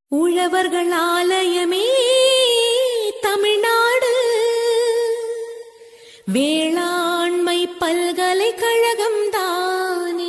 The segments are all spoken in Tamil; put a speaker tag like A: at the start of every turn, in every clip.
A: உழவர்கள் ஆலயமே தமிழ்நாடு வேளாண்மை பல்கலைக்கழகம் தானே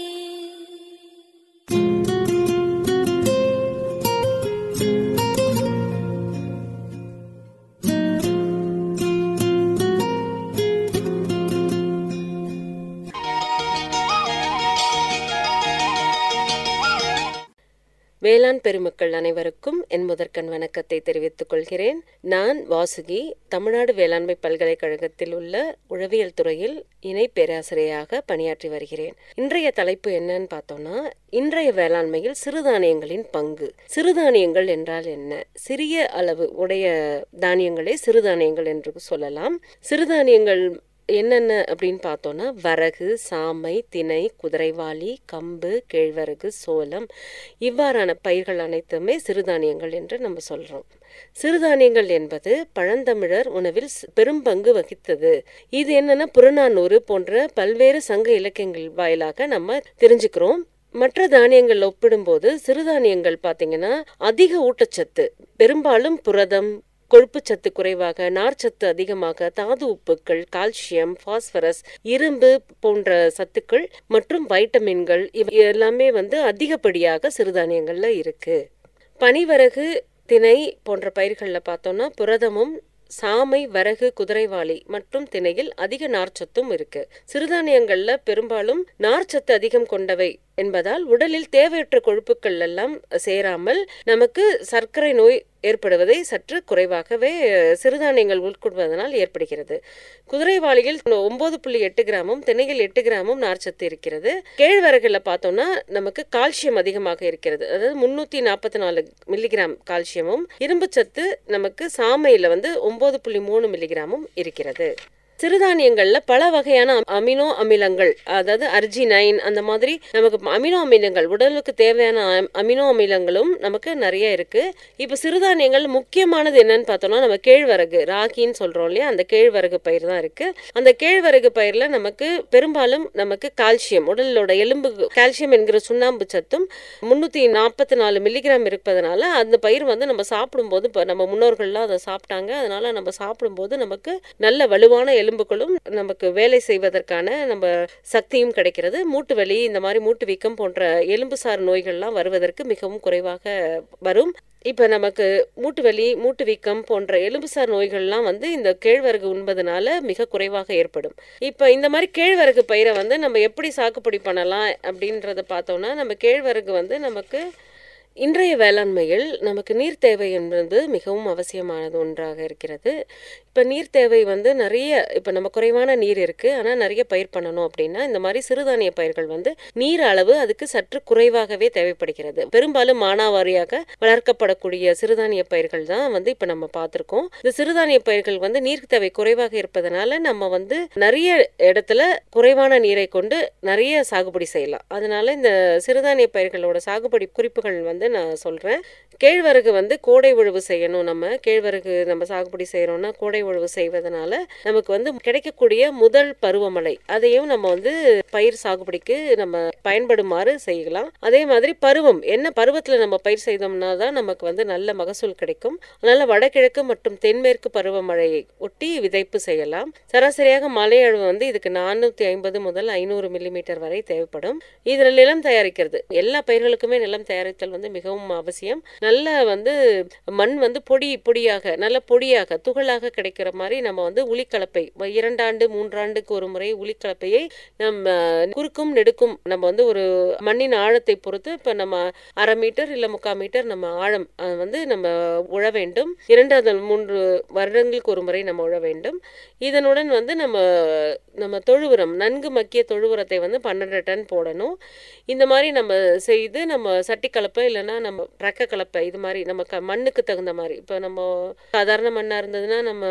B: வேளாண் பெருமக்கள் அனைவருக்கும் என் முதற்கண் வணக்கத்தை தெரிவித்துக் கொள்கிறேன் நான் வாசுகி தமிழ்நாடு வேளாண்மை பல்கலைக்கழகத்தில் உள்ள உழவியல் துறையில் இணை பேராசிரியராக பணியாற்றி வருகிறேன் இன்றைய தலைப்பு என்னன்னு பார்த்தோம்னா இன்றைய வேளாண்மையில் சிறுதானியங்களின் பங்கு சிறுதானியங்கள் என்றால் என்ன சிறிய அளவு உடைய தானியங்களே சிறுதானியங்கள் என்று சொல்லலாம் சிறுதானியங்கள் என்னென்ன அப்படின்னு பார்த்தோன்னா வரகு சாமை திணை குதிரைவாளி கம்பு கேழ்வரகு சோளம் இவ்வாறான பயிர்கள் அனைத்துமே சிறுதானியங்கள் என்று நம்ம சொல்கிறோம் சிறுதானியங்கள் என்பது பழந்தமிழர் உணவில் ஸ்- பெரும் பங்கு வகித்தது இது என்னன்னா புறநானூறு போன்ற பல்வேறு சங்க இலக்கியங்கள் வாயிலாக நம்ம தெரிஞ்சுக்கிறோம் மற்ற தானியங்கள் ஒப்பிடும்போது சிறுதானியங்கள் பார்த்தீங்கன்னா அதிக ஊட்டச்சத்து பெரும்பாலும் புரதம் கொழுப்புச்சத்து குறைவாக நார்ச்சத்து அதிகமாக தாது உப்புக்கள் கால்சியம் பாஸ்பரஸ் இரும்பு போன்ற சத்துக்கள் மற்றும் வைட்டமின்கள் இவை எல்லாமே வந்து அதிகப்படியாக சிறுதானியங்கள்ல இருக்கு பனிவரகு திணை போன்ற பயிர்களில் பார்த்தோம்னா புரதமும் சாமை வரகு குதிரைவாளி மற்றும் திணையில் அதிக நார்ச்சத்தும் இருக்கு சிறுதானியங்கள்ல பெரும்பாலும் நார்ச்சத்து அதிகம் கொண்டவை என்பதால் உடலில் தேவையற்ற கொழுப்புக்கள் எல்லாம் சேராமல் நமக்கு சர்க்கரை நோய் ஏற்படுவதை சற்று குறைவாகவே அஹ், சிறுதானியங்கள் உட்கொள்வதனால் ஏற்படுகிறது குதிரைவாளியில் ஒன்பது புள்ளி எட்டு கிராமும் திணையில் எட்டு கிராமும் நார்ச்சத்து இருக்கிறது கேழ்வரகுல பார்த்தோம்னா நமக்கு கால்சியம் அதிகமாக இருக்கிறது அதாவது முன்னூத்தி நாற்பத்தி நாலு மில்லிகிராம் கால்சியமும் இரும்புச்சத்து நமக்கு சாமையில வந்து ஒன்பது புள்ளி மூணு மில்லிகிராமும் இருக்கிறது சிறுதானியங்கள்ல பல வகையான அம்- அமினோ அமிலங்கள் அதாவது அர்ஜினைன் அந்த மாதிரி நமக்கு அமினோ அமிலங்கள் உடலுக்கு தேவையான அம்- அமினோ அமிலங்களும் நமக்கு நிறைய இருக்கு இப்ப சிறுதானியங்கள் முக்கியமானது என்னன்னு பார்த்தோம்னா நம்ம கேழ்வரகு ராகின்னு சொல்றோம் இல்லையா அந்த கேழ்வரகு பயிர் தான் இருக்கு அந்த கேழ்வரகு பயிர்ல நமக்கு பெரும்பாலும் நமக்கு கால்சியம் உடலோட எலும்பு கால்சியம் என்கிற சுண்ணாம்பு சத்தும் முன்னூத்தி நாற்பத்தி நாலு மில்லிகிராம் இருப்பதனால அந்த பயிர் வந்து நம்ம சாப்பிடும்போது இப்போ நம்ம முன்னோர்கள்லாம் அதை சாப்பிட்டாங்க அதனால நம்ம சாப்பிடும்போது நமக்கு நல்ல வலுவான எலும்புகளும் நமக்கு வேலை செய்வதற்கான நம்ம சக்தியும் கிடைக்கிறது மூட்டு வலி இந்த மாதிரி மூட்டு வீக்கம் போன்ற எலும்புசார் நோய்கள்லாம் வருவதற்கு மிகவும் குறைவாக வரும் இப்போ நமக்கு மூட்டு வலி மூட்டு வீக்கம் போன்ற எலும்புசார் நோய்கள்லாம் வந்து இந்த கேழ்வரகு உண்பதனால மிக குறைவாக ஏற்படும் இப்போ இந்த மாதிரி கேழ்வரகு பயிரை வந்து நம்ம எப்படி சாகுபடி பண்ணலாம் அப்படின்றத பார்த்தோம்னா நம்ம கேழ்வரகு வந்து நமக்கு இன்றைய வேளாண்மையில் நமக்கு நீர் தேவை என்பது மிகவும் அவசியமானது ஒன்றாக இருக்கிறது இப்போ நீர் தேவை வந்து நிறைய இப்போ நம்ம குறைவான நீர் இருக்குது ஆனால் நிறைய பயிர் பண்ணணும் அப்படின்னா இந்த மாதிரி சிறுதானிய பயிர்கள் வந்து நீர் அளவு அதுக்கு சற்று குறைவாகவே தேவைப்படுகிறது பெரும்பாலும் மானாவாரியாக வளர்க்கப்படக்கூடிய சிறுதானிய பயிர்கள் தான் வந்து இப்போ நம்ம பார்த்துருக்கோம் இந்த சிறுதானிய பயிர்கள் வந்து நீர் தேவை குறைவாக இருப்பதனால நம்ம வந்து நிறைய இடத்துல குறைவான நீரை கொண்டு நிறைய சாகுபடி செய்யலாம் அதனால இந்த சிறுதானிய பயிர்களோட சாகுபடி குறிப்புகள் வந்து நான் சொல்றேன் கேழ்வரகு வந்து கோடை உழவு செய்யணும் நம்ம கேழ்வரகு நம்ம சாகுபடி செய்யறோம்னா கோடை உழவு செய்வதனால நமக்கு வந்து கிடைக்கக்கூடிய முதல் பருவமழை அதையும் நம்ம வந்து பயிர் சாகுபடிக்கு நம்ம பயன்படுமாறு செய்யலாம் அதே மாதிரி பருவம் என்ன பருவத்துல நம்ம பயிர் செய்தோம்னா தான் நமக்கு வந்து நல்ல மகசூல் கிடைக்கும் அதனால வடகிழக்கு மற்றும் தென்மேற்கு பருவமழையை ஒட்டி விதைப்பு செய்யலாம் சராசரியாக மழை அளவு வந்து இதுக்கு நானூத்தி ஐம்பது முதல் ஐநூறு மில்லிமீட்டர் வரை தேவைப்படும் இதுல நிலம் தயாரிக்கிறது எல்லா பயிர்களுக்குமே நிலம் தயாரித்தல் வந்து மிகவும் அவசியம் நல்ல வந்து மண் வந்து பொடி பொடியாக நல்ல பொடியாக துகளாக கிடைக்கிற மாதிரி நம்ம வந்து உளிக்கலப்பை வ- இரண்டாண்டு மூன்றாண்டுக்கு ஒரு முறை உளிக்கலப்பையை நம்ம குறுக்கும் நெடுக்கும் நம்ம வந்து ஒரு மண்ணின் ஆழத்தை பொறுத்து இப்போ நம்ம அரை மீட்டர் இல்லை முக்கால் மீட்டர் நம்ம ஆழம் அஹ், வந்து நம்ம உழ வேண்டும் இரண்டு அல்லது மூன்று வருடங்களுக்கு ஒரு முறை நம்ம உழ வேண்டும் இதனுடன் வந்து நம்ம நம்ம தொழு உரம் நன்கு மக்கிய தொழு உரத்தை வந்து பன்னெண்டு டன் போடணும் இந்த மாதிரி நம்ம செய்து நம்ம சட்டி கலப்பை இல்லைன்னா நம்ம ரக்க கலப்பை இது மாதிரி நம்ம க மண்ணுக்கு தகுந்த மாதிரி இப்போ நம்ம சாதாரண மண்ணாக இருந்ததுன்னா நம்ம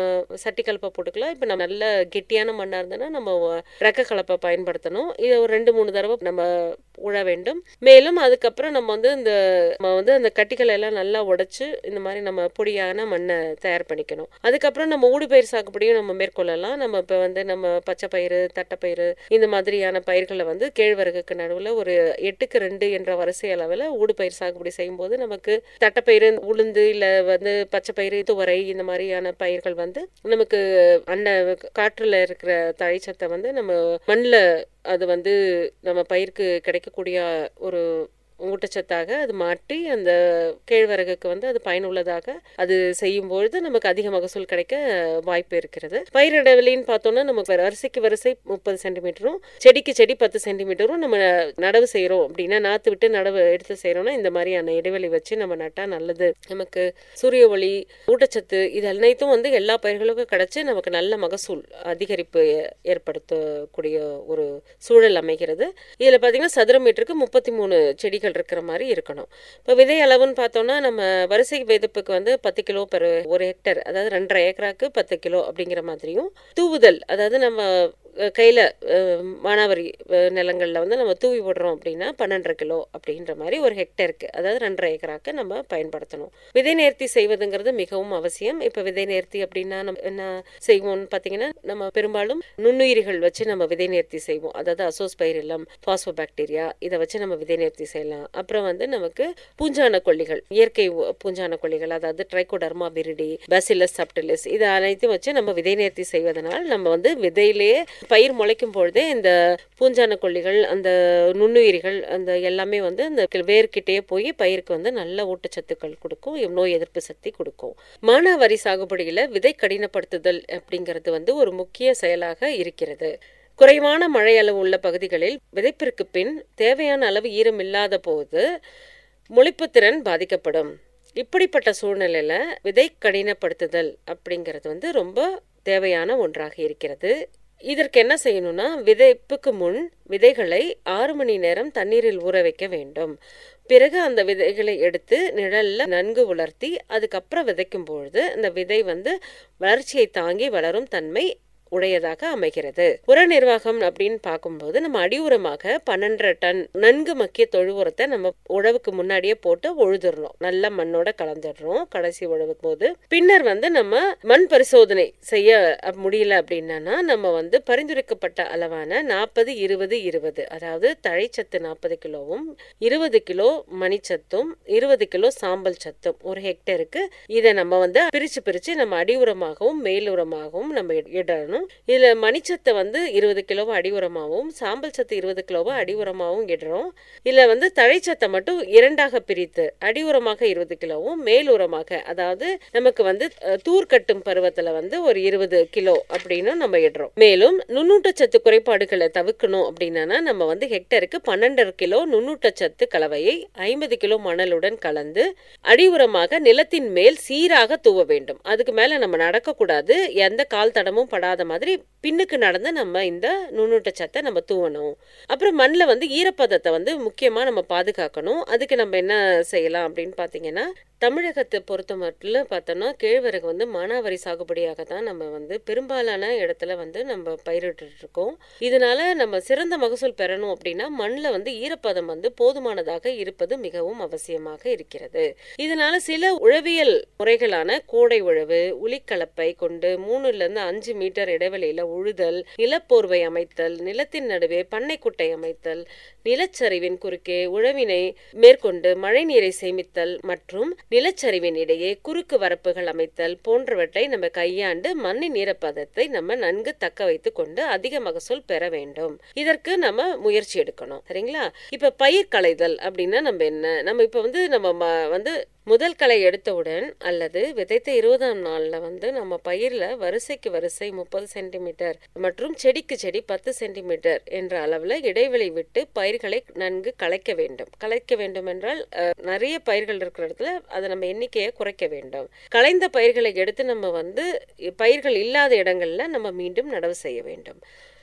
B: சட்டி கலப்பை போட்டுக்கலாம் இப்போ நம்ம நல்ல கெட்டியான மண்ணாக இருந்ததுன்னா நம்ம ரெக்க கலப்பை பயன்படுத்தணும் இதை ஒரு ரெண்டு மூணு தடவை நம்ம உழ வேண்டும் மேலும் அதுக்கப்புறம் நம்ம வந்து இந்த நம்ம வந்து அந்த கட்டிகளை எல்லாம் நல்லா உடைச்சு இந்த மாதிரி நம்ம பொடியான மண்ணை தயார் பண்ணிக்கணும் அதுக்கப்புறம் நம்ம ஊடுபயிர் சாகுபடியும் நம்ம மேற்கொள்ளலாம் நம்ம இப்போ வந்து நம்ம பச்சை பயிறு தட்டைப்பயிறு இந்த மாதிரியான பயிர்களை வந்து கேழ்வரகுக்கு நடுவில் ஒரு எட்டுக்கு ரெண்டு என்ற வரிசை அளவில் ஊடுபயிர் சாகுபடி செய்யும்போது நமக்கு தட்டைப்பயிறு உளுந்து இல்லை வந்து பச்சை பயிறு துவரை இந்த மாதிரியான பயிர்கள் வந்து நமக்கு அன்ன காற்றுல இருக்கிற தழைச்சத்தை வந்து நம்ம மண்ணில் அது வந்து நம்ம பயிருக்கு கிடைக்கக்கூடிய ஒரு ஊட்டச்சத்தாக அது மாற்றி அந்த கேழ்வரகுக்கு வந்து அது பயனுள்ளதாக அது செய்யும்பொழுது நமக்கு அதிக மகசூல் கிடைக்க வாய்ப்பு இருக்கிறது பயிர் இடைவெளின்னு பார்த்தோம்னா நமக்கு வரிசைக்கு வரிசை முப்பது சென்டிமீட்டரும் செடிக்கு செடி பத்து சென்டிமீட்டரும் நம்ம நடவு செய்கிறோம் அப்படின்னா நாற்று விட்டு நடவு எடுத்து செய்கிறோம்னா இந்த மாதிரியான இடைவெளி வச்சு நம்ம நட்டால் நல்லது நமக்கு சூரிய ஒளி ஊட்டச்சத்து இது அனைத்தும் வந்து எல்லா பயிர்களுக்கும் கிடைச்சி நமக்கு நல்ல மகசூல் அதிகரிப்பு ஏற்படுத்தக்கூடிய ஒரு சூழல் அமைகிறது இதில் பார்த்தீங்கன்னா சதுர மீட்டருக்கு முப்பத்தி மூணு செடிகள் இருக்கிற மாதிரி இருக்கணும் இப்போ விதை அளவுன்னு பார்த்தோம்னா நம்ம வரிசை விதைப்புக்கு வந்து பத்து கிலோ பெர் ஒரு ஹெக்டர் அதாவது ரெண்டரை ஏக்கராக்கு பத்து கிலோ அப்படிங்கிற மாதிரியும் தூவுதல் அதாவது நம்ம கையில் மானாவரி நிலங்களில் வந்து நம்ம தூவி விடுறோம் அப்படின்னா பன்னெண்டரை கிலோ அப்படின்ற மாதிரி ஒரு ஹெக்டருக்கு அதாவது ரெண்டரை ஏக்கராக்கு நம்ம பயன்படுத்தணும் விதை நேர்த்தி செய்வதுங்கிறது மிகவும் அவசியம் இப்போ விதை நேர்த்தி அப்படின்னா நம்ம என்ன செய்வோம்னு பார்த்தீங்கன்னா நம்ம பெரும்பாலும் நுண்ணுயிரிகள் வச்சு நம்ம விதை நேர்த்தி செய்வோம் அதாவது அசோஸ்பைரிலம் பாஸ்போபாக்டீரியா இதை வச்சு நம்ம விதை நேர்த்தி செய்யலாம் அப்புறம் வந்து நமக்கு பூஞ்சான கொல்லிகள் இயற்கை பூஞ்சான கொல்லிகள் அதாவது ட்ரைகோடர்மா விரிடி பேசிலஸ் சப்டிலிஸ் இது அனைத்தையும் வச்சு நம்ம விதை நேர்த்தி செய்வதனால் நம்ம வந்து விதையிலேயே பயிர் முளைக்கும் பொழுதே இந்த பூஞ்சான கொல்லிகள் அந்த நுண்ணுயிரிகள் அந்த எல்லாமே வந்து அந்த வேர்கிட்டயே போய் பயிருக்கு வந்து நல்ல ஊட்டச்சத்துக்கள் கொடுக்கும் நோய் எதிர்ப்பு சக்தி கொடுக்கும் மானாவாரி சாகுபடியில் விதை கடினப்படுத்துதல் அப்படிங்கிறது வந்து ஒரு முக்கிய செயலாக இருக்கிறது குறைவான மழை அளவு உள்ள பகுதிகளில் விதைப்பிற்கு பின் தேவையான அளவு ஈரம் இல்லாத போது முளைப்பு திறன் பாதிக்கப்படும் இப்படிப்பட்ட சூழ்நிலையில விதை கடினப்படுத்துதல் அப்படிங்கிறது வந்து ரொம்ப தேவையான ஒன்றாக இருக்கிறது இதற்கு என்ன செய்யணும்னா விதைப்புக்கு முன் விதைகளை ஆறு மணி நேரம் தண்ணீரில் ஊற வைக்க வேண்டும் பிறகு அந்த விதைகளை எடுத்து நிழல்ல நன்கு உலர்த்தி அதுக்கப்புறம் விதைக்கும் பொழுது அந்த விதை வந்து வளர்ச்சியை தாங்கி வளரும் தன்மை உடையதாக அமைகிறது உர நிர்வாகம் அப்படின்னு பார்க்கும்போது நம்ம அடி உரமாக பன்னெண்டரை டன் நன்கு மக்கிய தொழு உரத்தை நம்ம உழவுக்கு முன்னாடியே போட்டு உழுதுறணும் நல்ல மண்ணோட கலந்துடுறோம் கடைசி உழவுக்கு போது பின்னர் வந்து நம்ம மண் பரிசோதனை செய்ய முடியல அப்படின்னா நம்ம வந்து பரிந்துரைக்கப்பட்ட அளவான நாற்பது இருபது இருபது அதாவது தழைச்சத்து நாற்பது கிலோவும் இருபது கிலோ மணிச்சத்தும் இருபது கிலோ சாம்பல் சத்தும் ஒரு ஹெக்டருக்கு இதை நம்ம வந்து பிரிச்சு பிரிச்சு நம்ம அடி உரமாகவும் மேல் உரமாகவும் நம்ம இடணும் இதுல மணிச்சத்தை வந்து இருபது கிலோவை அடி உரமாகவும் சாம்பல் சத்து இருபது கிலோவை அடி உரமாகவும் இடுறோம் இதுல வந்து தழைச்சத்தை மட்டும் இரண்டாக பிரித்து அடி உரமாக இருபது கிலோவும் மேல் உரமாக அதாவது நமக்கு வந்து தூர் கட்டும் பருவத்துல வந்து ஒரு இருபது கிலோ அப்படின்னு நம்ம இடுறோம் மேலும் நுண்ணூட்டச்சத்து குறைபாடுகளை தவிர்க்கணும் அப்படின்னா நம்ம வந்து ஹெக்டருக்கு பன்னெண்டரை கிலோ நுண்ணூட்டச்சத்து கலவையை ஐம்பது கிலோ மணலுடன் கலந்து அடி உரமாக நிலத்தின் மேல் சீராக தூவ வேண்டும் அதுக்கு மேல நம்ம நடக்கக்கூடாது எந்த கால் தடமும் படாத மாதிரி பின்னுக்கு நடந்து நம்ம இந்த நுண்ணூட்டச்சத்தை நம்ம தூவணும் அப்புறம் மண்ணில் வந்து ஈரப்பதத்தை வந்து முக்கியமாக நம்ம பாதுகாக்கணும் அதுக்கு நம்ம என்ன செய்யலாம் அப்படின்னு பார்த்தீங்கன்னா தமிழகத்தை பொறுத்த மட்டும் பார்த்தோம்னா கேழ்வரகு வந்து மானாவாரி சாகுபடியாக தான் நம்ம வந்து பெரும்பாலான இடத்துல வந்து நம்ம பயிரிட்டு இருக்கோம் இதனால நம்ம சிறந்த மகசூல் பெறணும் அப்படின்னா மண்ணில் வந்து ஈரப்பதம் வந்து போதுமானதாக இருப்பது மிகவும் அவசியமாக இருக்கிறது இதனால சில உழவியல் முறைகளான கோடை உழவு உளிக்கலப்பை கொண்டு மூணுல இருந்து அஞ்சு மீட்டர் இடைவெளியில உழுதல் நிலப்போர்வை அமைத்தல் நிலத்தின் நடுவே பண்ணைக்குட்டை அமைத்தல் நிலச்சரிவின் குறுக்கே உழவினை மேற்கொண்டு மழை நீரை சேமித்தல் மற்றும் நிலச்சரிவின் இடையே குறுக்கு வரப்புகள் அமைத்தல் போன்றவற்றை நம்ம கையாண்டு மண்ணின் ஈரப்பதத்தை நம்ம நன்கு தக்க வைத்து கொண்டு அதிக மகசூல் பெற வேண்டும் இதற்கு நம்ம முயற்சி எடுக்கணும் சரிங்களா இப்ப பயிர் களைதல் அப்படின்னா நம்ம என்ன நம்ம இப்ப வந்து நம்ம வந்து முதல் களை எடுத்தவுடன் அல்லது விதைத்த இருபதாம் நாள்ல வந்து நம்ம பயிர்ல வரிசைக்கு வரிசை முப்பது சென்டிமீட்டர் மற்றும் செடிக்கு செடி பத்து சென்டிமீட்டர் என்ற அளவுல இடைவெளி விட்டு பயிர்களை நன்கு களைக்க வேண்டும் களைக்க வேண்டும் என்றால் நிறைய பயிர்கள் இருக்கிற இடத்துல அதை நம்ம எண்ணிக்கையை குறைக்க வேண்டும் களைந்த பயிர்களை எடுத்து நம்ம வந்து பயிர்கள் இல்லாத இடங்கள்ல நம்ம மீண்டும் நடவு செய்ய வேண்டும்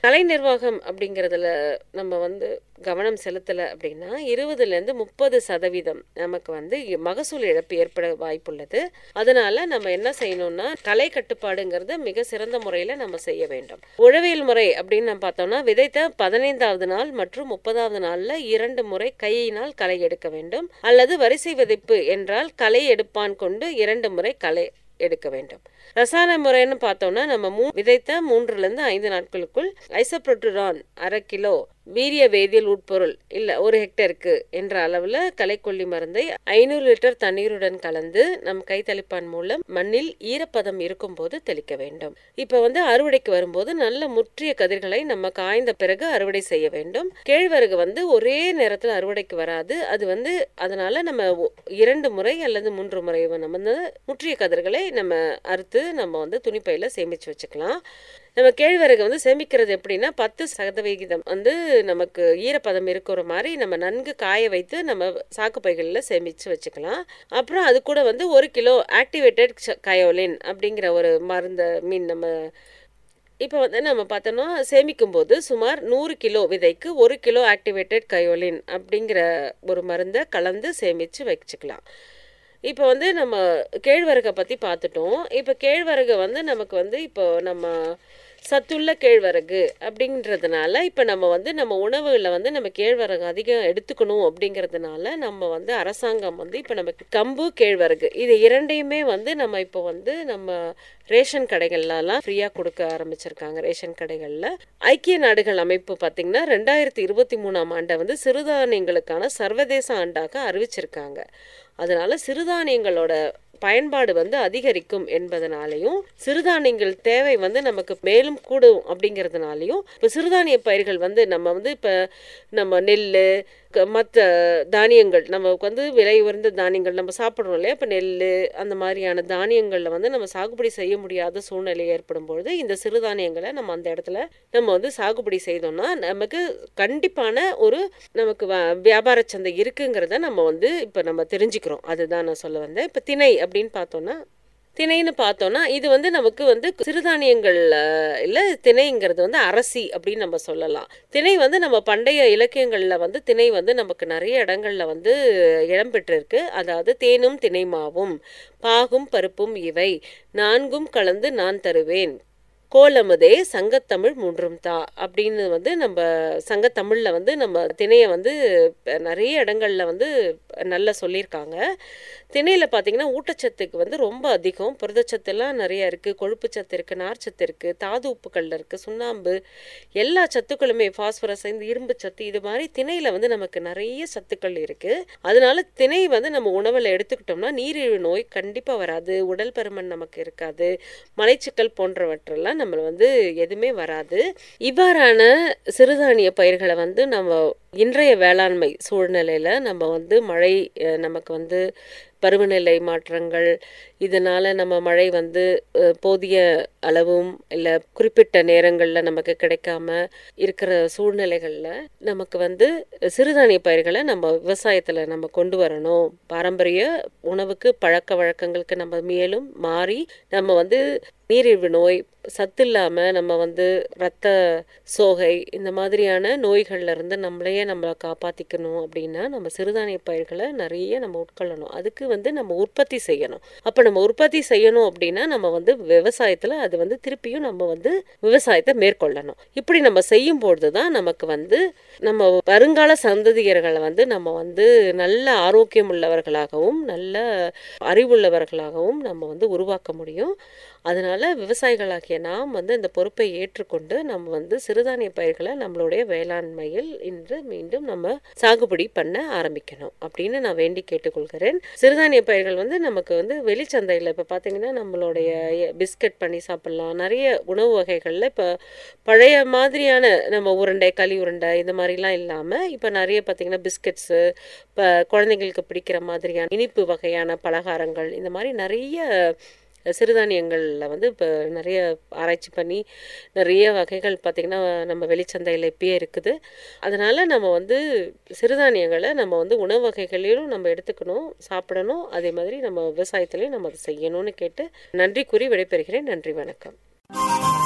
B: கலை நிர்வாகம் அப்படிங்கிறதுல நம்ம வந்து கவனம் செலுத்தலை அப்படின்னா இருபதுலேருந்து முப்பது சதவீதம் நமக்கு வந்து மகசூல் இழப்பு ஏற்பட வாய்ப்புள்ளது அதனால நம்ம என்ன செய்யணும்னா கலை கட்டுப்பாடுங்கிறத மிக சிறந்த முறையில் நம்ம செய்ய வேண்டும் உழவியல் முறை அப்படின்னு நம்ம பார்த்தோம்னா விதைத்த பதினைந்தாவது நாள் மற்றும் முப்பதாவது நாளில் இரண்டு முறை கையினால் களை எடுக்க வேண்டும் அல்லது வரிசை விதைப்பு என்றால் களை எடுப்பான் கொண்டு இரண்டு முறை களை எடுக்க வேண்டும் ரசாயன முறைன்னு பார்த்தோம்னா நம்ம மூ விதைத்த மூன்றுலேருந்து ஐந்து நாட்களுக்குள் ஐசோப்ரோட்டுரான் அரை கிலோ வீரிய வேதியியல் உட்பொருள் இல்லை ஒரு ஹெக்டருக்கு என்ற அளவில் களைக்கொல்லி மருந்தை ஐநூறு லிட்டர் தண்ணீருடன் கலந்து நம் கைத்தளிப்பான் மூலம் மண்ணில் ஈரப்பதம் இருக்கும்போது தெளிக்க வேண்டும் இப்போ வந்து அறுவடைக்கு வரும்போது நல்ல முற்றிய கதிர்களை நம்ம காய்ந்த பிறகு அறுவடை செய்ய வேண்டும் கேழ்வரகு வந்து ஒரே நேரத்தில் அறுவடைக்கு வராது அது வந்து அதனால நம்ம ஒ- இரண்டு முறை அல்லது மூன்று முறை நம்ம வந்து முற்றிய கதிர்களை நம்ம அறுத்து நம்ம வந்து துணிப்பையில் சேமித்து வச்சுக்கலாம் நம்ம கேழ்வரகு வந்து சேமிக்கிறது எப்படின்னா பத்து சதவிகிதம் வந்து நமக்கு ஈரப்பதம் இருக்கிற மாதிரி நம்ம நன்கு காய வைத்து நம்ம சாக்கு பைகளில் சேமித்து வச்சுக்கலாம் அப்புறம் அது கூட வந்து ஒரு கிலோ ஆக்டிவேட்டட் கயோலின் அப்படிங்கிற ஒரு மருந்த மீன் நம்ம இப்போ வந்து நம்ம பார்த்தோம்னா சேமிக்கும் போது சுமார் நூறு கிலோ விதைக்கு ஒரு கிலோ ஆக்டிவேட்டட் கயோலின் அப்படிங்கிற ஒரு மருந்தை கலந்து சேமித்து வச்சுக்கலாம் இப்போ வந்து நம்ம கேழ்வரகை பற்றி பார்த்துட்டோம் இப்போ கேழ்வரகு வந்து நமக்கு வந்து இப்போ நம்ம சத்துள்ள கேழ்வரகு அப்படின்றதுனால இப்போ நம்ம வந்து நம்ம உணவுகளில் வந்து நம்ம கேழ்வரகு அதிகம் எடுத்துக்கணும் அப்படிங்கிறதுனால நம்ம வந்து அரசாங்கம் வந்து இப்போ நமக்கு கம்பு கேழ்வரகு இது இரண்டையுமே வந்து நம்ம இப்போ வந்து நம்ம ரேஷன் கடைகள்லாம் ஃப்ரீயாக கொடுக்க ஆரம்பிச்சிருக்காங்க ரேஷன் கடைகளில் ஐக்கிய நாடுகள் அமைப்பு பார்த்திங்கன்னா ரெண்டாயிரத்தி இருபத்தி மூணாம் ஆண்டை வந்து சிறுதானியங்களுக்கான சர்வதேச ஆண்டாக அறிவிச்சிருக்காங்க அதனால சிறுதானியங்களோட பயன்பாடு வந்து அதிகரிக்கும் என்பதனாலையும் சிறுதானியங்கள் தேவை வந்து நமக்கு மேலும் கூடும் அப்படிங்கிறதுனாலையும் இப்போ சிறுதானிய பயிர்கள் வந்து நம்ம வந்து இப்போ நம்ம நெல் மற்ற தானியங்கள் நமக்கு வந்து விலை உயர்ந்த தானியங்கள் நம்ம சாப்பிட்றோம் இல்லையா இப்போ நெல் அந்த மாதிரியான தானியங்களில் வந்து நம்ம சாகுபடி செய்ய முடியாத சூழ்நிலை ஏற்படும் பொழுது இந்த சிறுதானியங்களை நம்ம அந்த இடத்துல நம்ம வந்து சாகுபடி செய்தோம்னா நமக்கு கண்டிப்பான ஒரு நமக்கு வ- வியாபார சந்தை இருக்குங்கிறத நம்ம வந்து இப்போ நம்ம தெரிஞ்சுக்கிறோம் அதுதான் நான் சொல்ல வந்தேன் இப்போ திணை அப்படின்னு பார்த்தோம்னா திணைன்னு பார்த்தோம்னா இது வந்து நமக்கு வந்து சிறுதானியங்கள் இல்லை திணைங்கிறது வந்து அரசி அப்படின்னு நம்ம சொல்லலாம் திணை வந்து நம்ம பண்டைய இலக்கியங்களில் வந்து திணை வந்து நமக்கு நிறைய இடங்கள்ல வந்து இடம்பெற்றிருக்கு அதாவது தேனும் திணைமாவும் பாகும் பருப்பும் இவை நான்கும் கலந்து நான் தருவேன் கோலமுதே சங்கத்தமிழ் மூன்றும் தா அப்படின்னு வந்து நம்ம சங்கத்தமிழில் வந்து நம்ம திணையை வந்து நிறைய இடங்கள்ல வந்து நல்லா சொல்லியிருக்காங்க திணையில் பார்த்தீங்கன்னா ஊட்டச்சத்துக்கு வந்து ரொம்ப அதிகம் புரதச்சத்துலாம் நிறைய இருக்குது கொழுப்புச்சத்து இருக்குது நார்ச்சத்து இருக்குது தாது உப்புக்கள்ல இருக்குது சுண்ணாம்பு எல்லா சத்துக்களுமே பாஸ்பரஸ் இந்த இரும்பு சத்து இது மாதிரி திணையில் வந்து நமக்கு நிறைய சத்துக்கள் இருக்குது அதனால திணை வந்து நம்ம உணவில் எடுத்துக்கிட்டோம்னா நீரிழிவு நோய் கண்டிப்பாக வராது உடல் பருமன் நமக்கு இருக்காது மலைச்சிக்கல் போன்றவற்றெல்லாம் நம்ம வந்து எதுவுமே வராது இவ்வாறான சிறுதானிய பயிர்களை வந்து நம்ம இன்றைய வேளாண்மை சூழ்நிலையில் நம்ம வந்து மழை அஹ், நமக்கு வந்து பருவநிலை மாற்றங்கள் இதனால் நம்ம மழை வந்து அஹ், போதிய அளவும் இல்லை குறிப்பிட்ட நேரங்களில் நமக்கு கிடைக்காம இருக்கிற சூழ்நிலைகளில் நமக்கு வந்து சிறுதானிய பயிர்களை நம்ம விவசாயத்தில் நம்ம கொண்டு வரணும் பாரம்பரிய உணவுக்கு பழக்க வழக்கங்களுக்கு நம்ம மேலும் மாறி நம்ம வந்து நீரிழிவு நோய் சத்து இல்லாமல் நம்ம வந்து ரத்த சோகை இந்த மாதிரியான நோய்கள்ல இருந்து நம்மளையே நம்மளை காப்பாற்றிக்கணும் அப்படின்னா நம்ம சிறுதானிய பயிர்களை நிறைய நம்ம உட்கொள்ளணும் அதுக்கு வந்து நம்ம உற்பத்தி செய்யணும் அப்போ நம்ம உற்பத்தி செய்யணும் அப்படின்னா நம்ம வந்து விவசாயத்தில் அது வந்து திருப்பியும் நம்ம வந்து விவசாயத்தை மேற்கொள்ளணும் இப்படி நம்ம செய்யும் பொழுது தான் நமக்கு வந்து நம்ம வருங்கால சந்ததியர்களை வந்து நம்ம வந்து நல்ல ஆரோக்கியம் உள்ளவர்களாகவும் நல்ல அறிவுள்ளவர்களாகவும் நம்ம வந்து உருவாக்க முடியும் அதனால விவசாயிகளாகிய நாம் வந்து இந்த பொறுப்பை ஏற்றுக்கொண்டு நம்ம வந்து சிறுதானிய பயிர்களை நம்மளுடைய வேளாண்மையில் இன்று மீண்டும் நம்ம சாகுபடி பண்ண ஆரம்பிக்கணும் அப்படின்னு நான் வேண்டி கேட்டுக்கொள்கிறேன் சிறுதானிய பயிர்கள் வந்து நமக்கு வந்து வெளிச்சந்தையில் இப்போ பார்த்தீங்கன்னா நம்மளுடைய பிஸ்கட் பண்ணி சாப்பிட்லாம் நிறைய உணவு வகைகளில் இப்போ பழைய மாதிரியான நம்ம உருண்டை களி உருண்டை இந்த மாதிரிலாம் இல்லாமல் இப்போ நிறைய பார்த்தீங்கன்னா பிஸ்கட்ஸு இப்போ குழந்தைங்களுக்கு பிடிக்கிற மாதிரியான இனிப்பு வகையான பலகாரங்கள் இந்த மாதிரி நிறைய சிறுதானியங்களில் வந்து இப்போ நிறைய ஆராய்ச்சி பண்ணி நிறைய வகைகள் பார்த்திங்கன்னா நம்ம வெளிச்சந்தையில் இப்பயே இருக்குது அதனால் நம்ம வந்து சிறுதானியங்களை நம்ம வந்து உணவு வகைகளிலும் நம்ம எடுத்துக்கணும் சாப்பிடணும் அதே மாதிரி நம்ம விவசாயத்துலேயும் நம்ம அதை செய்யணும்னு கேட்டு நன்றி கூறி விடைபெறுகிறேன் நன்றி வணக்கம்